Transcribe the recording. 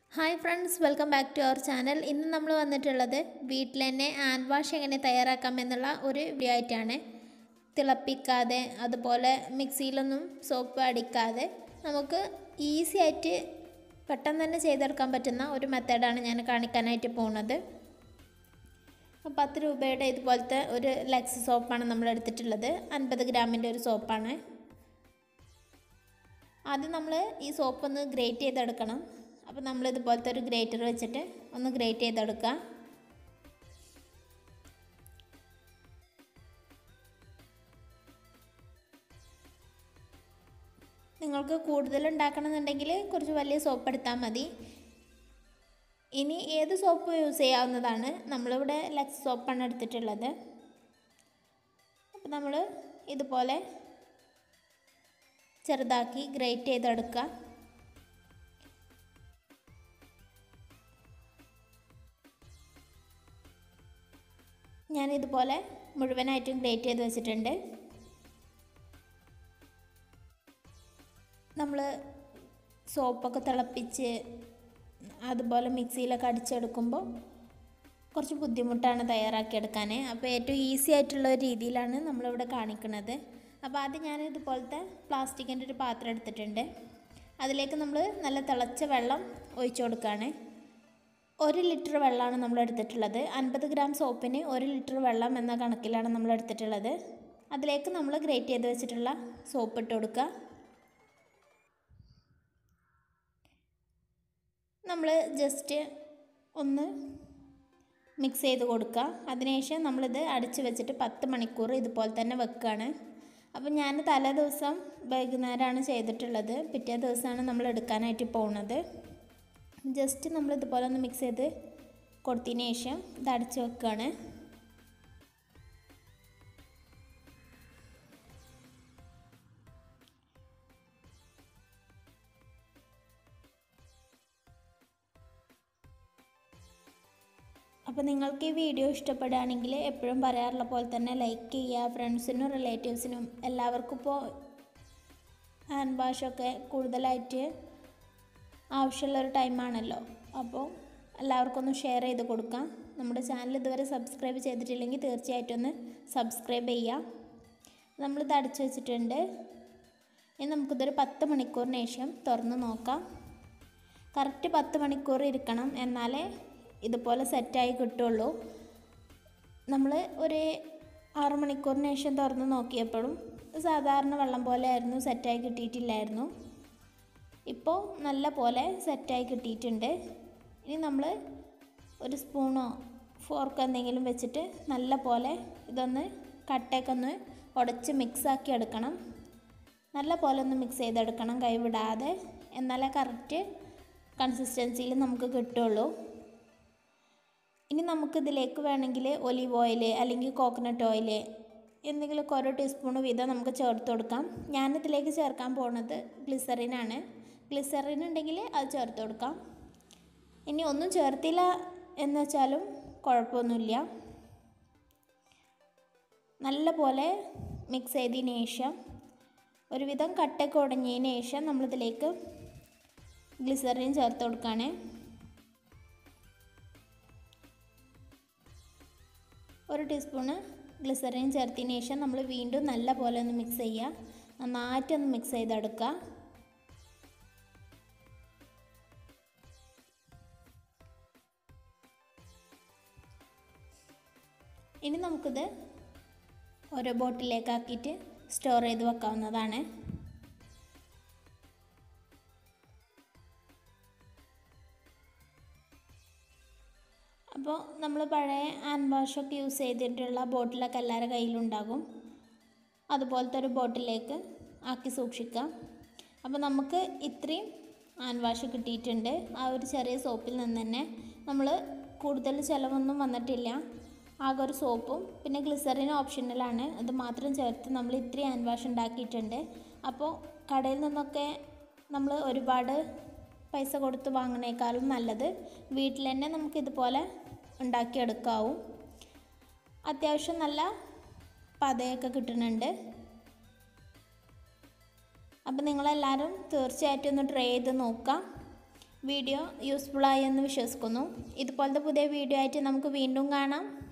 hi friends welcome back to our channel ഇന്ന് നമ്മൾ വന്നിട്ടുള്ളത് വീട്ടിൽ തന്നെ ഹാൻഡ് വാഷ് എങ്ങനെ തയ്യാറാക്കാം എന്നുള്ള ഒരു വീഡിയോ ആയിട്ടാണ് തിളപ്പിക്കാതെ അതുപോലെ മിക്സിയിലൊന്നും സോപ്പ് അടിക്കാതെ നമുക്ക് ഈസി ആയിട്ട് പെട്ടെന്ന് തന്നെ ചെയ്തെടുക്കാൻ പറ്റുന്ന ഒരു മെത്തേഡാണ് ഞാൻ കാണിക്കാനായിട്ട് പോകുന്നത് പത്ത് രൂപയുടെ ഇതുപോലത്തെ ഒരു ലക്സ് സോപ്പാണ് നമ്മൾ എടുത്തിട്ടുള്ളത് അൻപത് ഗ്രാമിൻ്റെ ഒരു സോപ്പാണ് ആദ്യം നമ്മൾ ഈ സോപ്പ് ഒന്ന് ഗ്രേറ്റ് ചെയ്തെടുക്കണം അപ്പോൾ നമ്മൾ ഇതുപോലത്തെ ഒരു ഗ്രേറ്റർ വെച്ചിട്ട് ഒന്ന് ഗ്രേറ്റ് ചെയ്തെടുക്കുക നിങ്ങൾക്ക് കൂടുതൽ ഉണ്ടാക്കണമെന്നുണ്ടെങ്കിൽ കുറച്ച് വലിയ സോപ്പ് എടുത്താൽ മതി ഇനി ഏത് സോപ്പ് യൂസ് ചെയ്യാവുന്നതാണ് നമ്മളിവിടെ ലക്സ് സോപ്പാണ് എടുത്തിട്ടുള്ളത് അപ്പോൾ നമ്മൾ ഇതുപോലെ ചെറുതാക്കി ഗ്രേറ്റ് ചെയ്തെടുക്കുക ഞാനിതുപോലെ മുഴുവനായിട്ടും ഗ്രേറ്റ് ചെയ്ത് വെച്ചിട്ടുണ്ട് നമ്മൾ സോപ്പൊക്കെ തിളപ്പിച്ച് അതുപോലെ മിക്സിയിലൊക്കെ അടിച്ചെടുക്കുമ്പോൾ കുറച്ച് ബുദ്ധിമുട്ടാണ് തയ്യാറാക്കിയെടുക്കാൻ അപ്പോൾ ഏറ്റവും ഈസി ആയിട്ടുള്ള ഒരു രീതിയിലാണ് നമ്മളിവിടെ കാണിക്കുന്നത് അപ്പോൾ ആദ്യം ഞാൻ ഇതുപോലത്തെ പ്ലാസ്റ്റിക്കിൻ്റെ ഒരു പാത്രം എടുത്തിട്ടുണ്ട് അതിലേക്ക് നമ്മൾ നല്ല തിളച്ച വെള്ളം ഒഴിച്ചു കൊടുക്കുകയാണ് ഒരു ലിറ്റർ വെള്ളമാണ് നമ്മൾ എടുത്തിട്ടുള്ളത് അൻപത് ഗ്രാം സോപ്പിന് ഒരു ലിറ്റർ വെള്ളം എന്ന കണക്കിലാണ് നമ്മൾ എടുത്തിട്ടുള്ളത് അതിലേക്ക് നമ്മൾ ഗ്രേറ്റ് ചെയ്ത് വെച്ചിട്ടുള്ള സോപ്പ് ഇട്ട് കൊടുക്കുക നമ്മൾ ജസ്റ്റ് ഒന്ന് മിക്സ് ചെയ്ത് കൊടുക്കുക അതിനുശേഷം നമ്മളിത് അടച്ച് വെച്ചിട്ട് പത്ത് മണിക്കൂർ ഇതുപോലെ തന്നെ വെക്കുകയാണ് അപ്പം ഞാൻ തലേ ദിവസം വൈകുന്നേരമാണ് ചെയ്തിട്ടുള്ളത് പിറ്റേ ദിവസമാണ് നമ്മൾ എടുക്കാനായിട്ട് പോകുന്നത് ജസ്റ്റ് നമ്മൾ ഇതുപോലെ ഒന്ന് മിക്സ് ചെയ്ത് കൊടുത്തതിന് ശേഷം ഇത് അടച്ച് വെക്കുകയാണ് അപ്പോൾ നിങ്ങൾക്ക് ഈ വീഡിയോ ഇഷ്ടപ്പെടുകയാണെങ്കിൽ എപ്പോഴും പറയാറുള്ള പോലെ തന്നെ ലൈക്ക് ചെയ്യുക ഫ്രണ്ട്സിനും റിലേറ്റീവ്സിനും എല്ലാവർക്കും ഇപ്പോൾ ഹാൻഡ് വാഷൊക്കെ കൂടുതലായിട്ട് ആവശ്യമുള്ളൊരു ടൈമാണല്ലോ അപ്പോൾ എല്ലാവർക്കും ഒന്ന് ഷെയർ ചെയ്ത് കൊടുക്കാം നമ്മുടെ ചാനൽ ഇതുവരെ സബ്സ്ക്രൈബ് ചെയ്തിട്ടില്ലെങ്കിൽ തീർച്ചയായിട്ടും ഒന്ന് സബ്സ്ക്രൈബ് ചെയ്യുക നമ്മളിത് അടച്ചു വെച്ചിട്ടുണ്ട് ഇനി നമുക്കിതൊരു പത്ത് മണിക്കൂറിന് ശേഷം തുറന്ന് നോക്കാം കറക്റ്റ് പത്ത് മണിക്കൂർ ഇരിക്കണം എന്നാലേ ഇതുപോലെ സെറ്റായി കിട്ടുള്ളൂ നമ്മൾ ഒരു ആറ് മണിക്കൂറിന് ശേഷം തുറന്ന് നോക്കിയപ്പോഴും സാധാരണ വെള്ളം പോലെ ആയിരുന്നു സെറ്റായി കിട്ടിയിട്ടില്ലായിരുന്നു ഇപ്പോൾ നല്ല പോലെ സെറ്റായി കിട്ടിയിട്ടുണ്ട് ഇനി നമ്മൾ ഒരു സ്പൂണോ ഫോർക്ക് എന്തെങ്കിലും വെച്ചിട്ട് നല്ല പോലെ ഇതൊന്ന് കട്ടയൊക്കെ ഉടച്ച് മിക്സാക്കി എടുക്കണം നല്ല പോലെ ഒന്ന് മിക്സ് ചെയ്തെടുക്കണം കൈവിടാതെ എന്നാലേ കറക്റ്റ് കൺസിസ്റ്റൻസിയിൽ നമുക്ക് കിട്ടുള്ളൂ ഇനി നമുക്കിതിലേക്ക് വേണമെങ്കിൽ ഒലിവ് ഓയിൽ അല്ലെങ്കിൽ കോക്കനട്ട് ഓയിൽ എന്തെങ്കിലുമൊക്കെ ഓരോ ടീസ്പൂൺ വീതം നമുക്ക് ചേർത്ത് കൊടുക്കാം ഞാനിതിലേക്ക് ചേർക്കാൻ പോകുന്നത് ഗ്ലിസറിനാണ് ഗ്ലിസറിൻ ഉണ്ടെങ്കിൽ അത് ചേർത്ത് കൊടുക്കാം ഇനി ഒന്നും ചേർത്തില്ല എന്ന് വെച്ചാലും കുഴപ്പമൊന്നുമില്ല നല്ല പോലെ മിക്സ് ചെയ്തതിന് ശേഷം ഒരുവിധം കട്ടൊക്കെ ഉടഞ്ഞതിന് ശേഷം നമ്മളിതിലേക്ക് ഗ്ലിസറിൻ ചേർത്ത് കൊടുക്കുകയാണ് ഒരു ടീസ്പൂണ് ഗ്ലിസറിൻ ചേർത്തതിന് ശേഷം നമ്മൾ വീണ്ടും നല്ല പോലെ ഒന്ന് മിക്സ് ചെയ്യുക നന്നായിട്ടൊന്ന് മിക്സ് ചെയ്തെടുക്കുക ഇനി നമുക്കിത് ഓരോ ബോട്ടിലേക്കാക്കിയിട്ട് സ്റ്റോർ ചെയ്ത് വെക്കാവുന്നതാണ് അപ്പോൾ നമ്മൾ പഴയ ഹാൻഡ് വാഷൊക്കെ യൂസ് ചെയ്തിട്ടുള്ള ബോട്ടിലൊക്കെ എല്ലാവരുടെ കയ്യിലുണ്ടാകും അതുപോലത്തെ ഒരു ബോട്ടിലേക്ക് ആക്കി സൂക്ഷിക്കാം അപ്പോൾ നമുക്ക് ഇത്രയും ഹാൻഡ് വാഷ് കിട്ടിയിട്ടുണ്ട് ആ ഒരു ചെറിയ സോപ്പിൽ നിന്ന് തന്നെ നമ്മൾ കൂടുതൽ ചിലവൊന്നും വന്നിട്ടില്ല ആകെ ഒരു സോപ്പും പിന്നെ ഗ്ലിസറിൻ ഓപ്ഷണലാണ് അത് മാത്രം ചേർത്ത് നമ്മൾ ഇത്രയും ഹാൻഡ് വാഷ് ഉണ്ടാക്കിയിട്ടുണ്ട് അപ്പോൾ കടയിൽ നിന്നൊക്കെ നമ്മൾ ഒരുപാട് പൈസ കൊടുത്ത് വാങ്ങുന്നേക്കാളും നല്ലത് വീട്ടിൽ തന്നെ നമുക്ക് ഇതുപോലെ ഉണ്ടാക്കിയെടുക്കാവും അത്യാവശ്യം നല്ല പതയൊക്കെ കിട്ടുന്നുണ്ട് അപ്പം നിങ്ങളെല്ലാവരും തീർച്ചയായിട്ടും ഒന്ന് ട്രൈ ചെയ്ത് നോക്കാം വീഡിയോ യൂസ്ഫുള്ളായി എന്ന് വിശ്വസിക്കുന്നു ഇതുപോലത്തെ പുതിയ വീഡിയോ ആയിട്ട് നമുക്ക് വീണ്ടും കാണാം